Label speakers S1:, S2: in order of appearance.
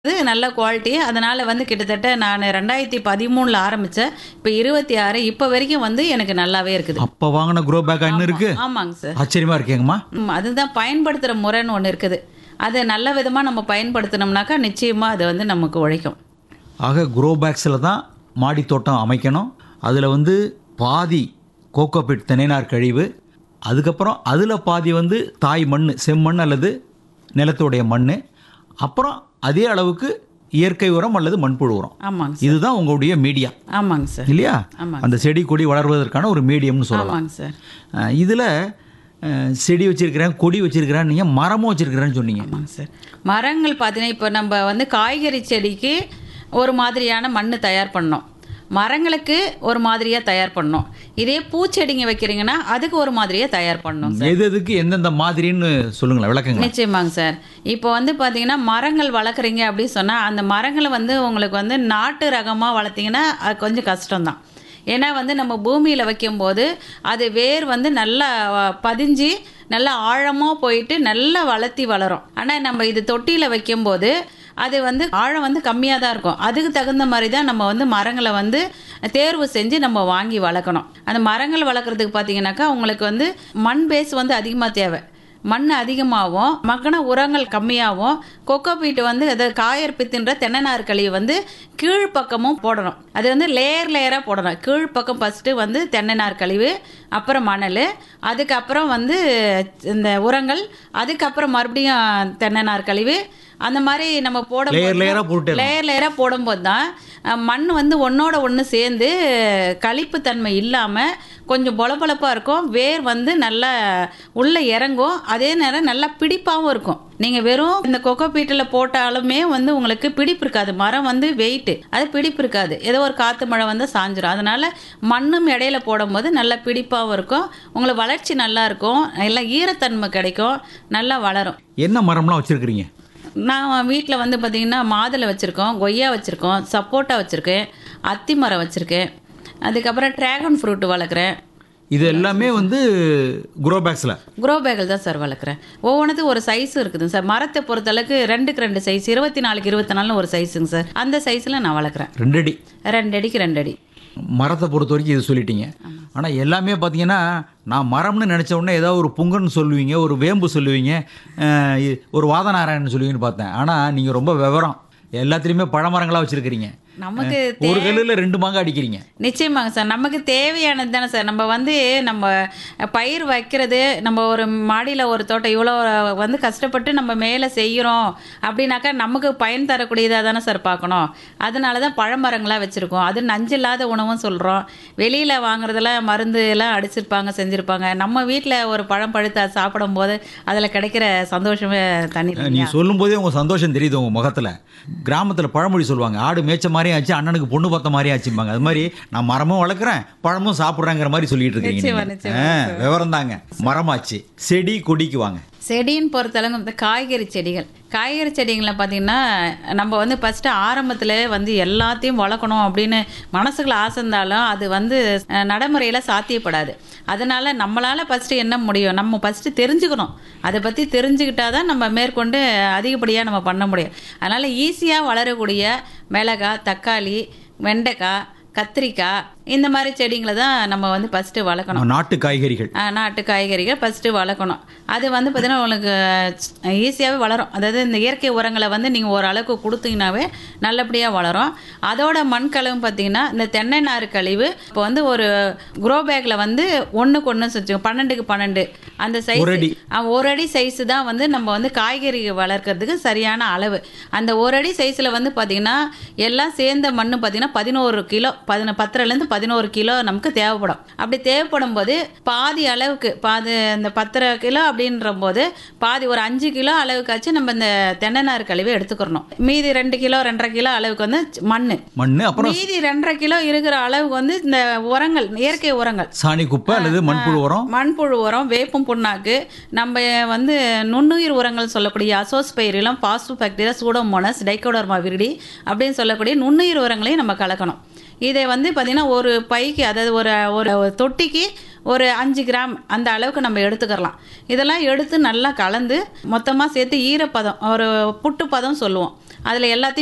S1: இது நல்ல குவாலிட்டி அதனால் வந்து கிட்டத்தட்ட நான் ரெண்டாயிரத்தி பதிமூணில் ஆரம்பித்தேன் இப்போ இருபத்தி ஆறு இப்போ வரைக்கும் வந்து எனக்கு நல்லாவே இருக்குது
S2: அப்ப வாங்கின குரோ பேக் இன்னும் இருக்கு
S1: ஆமாங்க சார்
S2: ஆச்சரியமா இருக்கேங்கம்மா
S1: ம், அதுதான் பயன்படுத்துகிற முறைன்னு ஒன்று இருக்குது அது நல்ல விதமாக நம்ம பயன்படுத்தினோம்னாக்கா நிச்சயமாக அது வந்து நமக்கு உழைக்கும்
S2: ஆக குரோ பேக்ஸில் தான் மாடி தோட்டம் அமைக்கணும் அதில் வந்து பாதி கோகோபிட் தினைநார் கழிவு அதுக்கப்புறம் அதில் பாதி வந்து தாய் மண் செம்மண் அல்லது நிலத்துடைய மண் அப்புறம் அதே அளவுக்கு இயற்கை உரம் அல்லது மண்புழு உரம்
S1: ஆமாங்க சார்
S2: இதுதான் உங்களுடைய மீடியா
S1: ஆமாங்க சார்
S2: இல்லையா
S1: ஆமாங்க.
S2: அந்த செடி கொடி வளர்வதற்கான ஒரு மீடியம்னு சொல்லலாம்
S1: ஆமாங்க சார்
S2: அஹ் இதுல அஹ், செடி வச்சிருக்கிறேன் கொடி வச்சிருக்கிறேன் நீங்க மரமும் வச்சிருக்கிறேன்னு சொன்னீங்க
S1: ஆமாங்க சார் மரங்கள் பார்த்தீங்கன்னா இப்போ நம்ம வந்து காய்கறி செடிக்கு ஒரு மாதிரியான மண் தயார் பண்ணோம் மரங்களுக்கு ஒரு மாதிரியாக தயார் பண்ணோம் இதே பூச்செடிங்க வைக்கிறீங்கன்னா அதுக்கு ஒரு மாதிரியாக தயார் பண்ணோம் சார்
S2: எது எதுக்கு எந்தெந்த மாதிரின்னு சொல்லுங்களேன் விளக்குங்க
S1: நிச்சயமாங்க சார் இப்போ வந்து பார்த்தீங்கன்னா மரங்கள் வளர்க்குறீங்க அப்படின்னு சொன்னால் அந்த மரங்களை வந்து உங்களுக்கு வந்து நாட்டு ரகமாக வளர்த்தீங்கன்னா அது கொஞ்சம் கஷ்டம்தான் ஏன்னா வந்து நம்ம பூமியில் வைக்கும்போது அது வேர் வந்து நல்லா அஹ், பதிஞ்சு நல்லா ஆழமாக போயிட்டு நல்லா வளர்த்தி வளரும் ஆனால் நம்ம இது தொட்டியில் வைக்கும்போது அது வந்து ஆழம் வந்து கம்மியாக தான் இருக்கும் அதுக்கு தகுந்த மாதிரி தான் நம்ம வந்து மரங்களை வந்து தேர்வு செஞ்சு நம்ம வாங்கி வளர்க்கணும் அந்த மரங்கள் வளர்க்குறதுக்கு பார்த்தீங்கன்னாக்கா உங்களுக்கு வந்து மண் பேஸ் வந்து அதிகமாக தேவை மண் அதிகமாகவும் மக்கின உரங்கள் கம்மியாகவும் கொக்கோ பீட் வந்து அதை காயர் பித்துன்ற தென்னநார் கழிவு வந்து கீழ்ப்பக்கமும் போடணும் அது வந்து லேயர் லேயராக போடணும் கீழ்ப்பக்கம் ஃபஸ்ட்டு வந்து தென்னநார் கழிவு அப்புறம் மணல் அதுக்கப்புறம் வந்து இந்த உரங்கள் அதுக்கப்புறம் மறுபடியும் தென்னநார் கழிவு அந்த மாதிரி நம்ம போட
S2: லேயர் லேயரா போட்டு
S1: லேயர் லேயராக போடும்போது தான் அஹ், மண் வந்து ஒன்றோட ஒன்று சேர்ந்து களிப்புத்தன்மை இல்லாமல் கொஞ்சம் பொலபொலப்பாக இருக்கும் வேர் வந்து நல்லா உள்ளே இறங்கும் அதே நேரம் நல்லா பிடிப்பாகவும் இருக்கும் நீங்கள் வெறும் இந்த கொக்கோ பீட்டில் போட்டாலுமே வந்து உங்களுக்கு பிடிப்பு இருக்காது மரம் வந்து வெயிட்டு அது பிடிப்பு இருக்காது ஏதோ ஒரு காற்று மழை வந்து சாஞ்சிரும் அதனால மண்ணும் இடையில போடும்போது நல்லா பிடிப்பாகவும் இருக்கும் உங்களுக்கு வளர்ச்சி நல்லா இருக்கும் நல்லா ஈரத்தன்மை கிடைக்கும் நல்லா வளரும்
S2: என்ன மரம்லாம் வச்சிருக்கிறீங்க
S1: நான் வீட்டில் வந்து பார்த்திங்கன்னா மாதுளை வச்சுருக்கோம் கொய்யா வச்சுருக்கோம் சப்போட்டா வச்சுருக்கேன் அத்தி மரம் வச்சுருக்கேன் அதுக்கப்புறம் ட்ராகன் ஃப்ரூட் வளர்க்குறேன்
S2: இது எல்லாமே வந்து குரோ பேக்ஸில்
S1: குரோ பேக்கில் தான் சார் வளர்க்குறேன் ஒவ்வொன்றுத்துக்கும் ஒரு சைஸ் இருக்குது சார் மரத்தை பொறுத்தளவுக்கு ரெண்டுக்கு ரெண்டு சைஸ் இருபத்தி நாலுக்கு இருபத்தி நாலுன்னு ஒரு சைஸுங்க சார் அந்த சைஸில் நான் வளர்க்குறேன்
S2: ரெண்டு அடி
S1: ரெண்டு அடிக்கு ரெண்டு அடி
S2: மரத்தை பொறுத்த வரைக்கும் இது சொல்லிட்டீங்க ஆனால் எல்லாமே பார்த்தீங்கன்னா நான் மரம்னு நினச்ச உடனே ஏதாவது ஒரு புங்கன்னு சொல்லுவீங்க ஒரு வேம்பு சொல்லுவீங்க அஹ், இ- ஒரு வாதநாராயணன் சொல்லுவீங்கன்னு பார்த்தேன் ஆனால் நீங்கள் ரொம்ப விவரம் எல்லாத்துலேயுமே பழமரங்களாக வச்சுருக்கிறீங்க
S1: நமக்கு
S2: ஒரு கல்லில் ரெண்டு மாங்க அடிக்கிறீங்க
S1: நிச்சயமாங்க சார் நமக்கு தேவையானது தானே சார் நம்ம வந்து நம்ம பயிர் வைக்கிறது நம்ம ஒரு மாடியில் ஒரு தோட்டம் இவ்வளோ வந்து கஷ்டப்பட்டு நம்ம மேலே செய்கிறோம் அப்படின்னாக்கா நமக்கு பயன் தரக்கூடியதாக தானே சார் பார்க்கணும் அதனால தான் பழமரங்களாக வச்சுருக்கோம் அது நஞ்சில்லாத உணவும் சொல்கிறோம் வெளியில் வாங்குறதெல்லாம் மருந்து எல்லாம் அடிச்சிருப்பாங்க செஞ்சுருப்பாங்க நம்ம வீட்டில் ஒரு பழம் பழுத்து அது சாப்பிடும்போது அதில் கிடைக்கிற சந்தோஷமே தனி
S2: நீ சொல்லும்போதே உங்கள் சந்தோஷம் தெரியுது உங்கள் முகத்தில் கிராமத்தில் பழமொழி சொல்லுவாங்க ஆடு மேய்ச்ச மாதிரியும் ஆச்சு அண்ணனுக்கு பொண்ணு பார்த்த மாதிரியும் ஆச்சும்பாங்க அது மாதிரி நான் மரமும் வளர்க்குறேன் பழமும் சாப்பிட்றேங்கிற மாதிரி சொல்லிட்டு இருக்கீங்க
S1: நிச்சயமா,
S2: நீங்க.
S1: நிச்சயமா,
S2: ஆ, விவரம் தாங்க மரமாச்சு செடி கொடிக்கு வாங்க
S1: செடின்னு பொறுத்தளவு இந்த காய்கறி செடிகள் காய்கறி செடிகளை பார்த்தீங்கன்னா நம்ம வந்து ஃபஸ்ட்டு ஆரம்பத்தில் வந்து எல்லாத்தையும் வளர்க்கணும் அப்படின்னு மனசுக்குள்ள ஆசை இருந்தாலும் அது வந்து அஹ், நடைமுறையில் சாத்தியப்படாது அதனால் நம்மளால் ஃபஸ்ட்டு என்ன முடியும் நம்ம ஃபஸ்ட்டு தெரிஞ்சுக்கணும் அதை பற்றி தெரிஞ்சுக்கிட்டா தான் நம்ம மேற்கொண்டு அதிகப்படியாக நம்ம பண்ண முடியும் அதனால் ஈஸியாக வளரக்கூடிய மிளகாய் தக்காளி வெண்டைக்காய் கத்திரிக்காய் இந்த மாதிரி செடிங்களை தான் நம்ம வந்து ஃபஸ்ட்டு வளர்க்கணும்
S2: நாட்டு காய்கறிகள்
S1: ஆ, நாட்டு காய்கறிகள் ஃபஸ்ட்டு வளர்க்கணும் அது வந்து பார்த்தீங்கன்னா உங்களுக்கு ஈஸியாகவே வளரும் அதாவது இந்த இயற்கை உரங்களை வந்து நீங்கள் ஓரளவுக்கு கொடுத்தீங்கன்னாவே நல்லபடியாக வளரும் அதோட மண் கழிவு பார்த்தீங்கன்னா இந்த தென்னை நார் கழிவு இப்போ வந்து ஒரு குரோ பேக்கில் வந்து ஒன்றுக்கு ஒன்று வச்சு பன்னெண்டுக்கு பன்னெண்டு அந்த சைஸ்
S2: ஒரு அடி.
S1: ஒரு அடி சைஸ் தான் வந்து நம்ம வந்து காய்கறி வளர்க்கறதுக்கு சரியான அளவு அந்த ஒரு அடி சைஸில் வந்து பார்த்தீங்கன்னா எல்லாம் சேர்ந்த மண் பார்த்தீங்கன்னா பதினோரு கிலோ பதின பத்தரைலேருந்து பதினோரு கிலோ நமக்கு தேவைப்படும் அப்படி தேவைப்படும் போது பாதி அளவுக்கு பாதி இந்த பத்தரை கிலோ அப்படின்ற போது பாதி ஒரு அஞ்சு கிலோ அளவுக்காச்சும் நம்ம இந்த தென்னைநார் கழிவை எடுத்துக்கிறணும் மீதி ரெண்டு கிலோ ரெண்டரை கிலோ அளவுக்கு வந்து மண்
S2: மண் அப்புறம்
S1: மீதி ரெண்டரை கிலோ இருக்கிற அளவுக்கு வந்து இந்த உரங்கள் இயற்கை உரங்கள்
S2: சாணி குப்பை அல்லது மண்புழு உரம்
S1: மண்புழு உரம் வேப்பம் புண்ணாக்கு நம்ம வந்து நுண்ணுயிர் உரங்கள் சொல்லக்கூடிய azospirillum phospho bacteria pseudomonas trichoderma viride அப்படின்னு சொல்லக்கூடிய நுண்ணுயிர் உரங்களையும் நம்ம கலக்கணும் இதை வந்து பார்த்திங்கன்னா ஒரு பைக்கு அதாவது ஒரு ஒரு ஒரு தொட்டிக்கு ஒரு அஞ்சு கிராம் அந்த அளவுக்கு நம்ம எடுத்துக்கிறலாம் இதெல்லாம் எடுத்து நல்லா கலந்து மொத்தமாக சேர்த்து ஈரப்பதம் ஒரு புட்டு பதம் சொல்லுவோம் அதில் எல்லாத்தையும்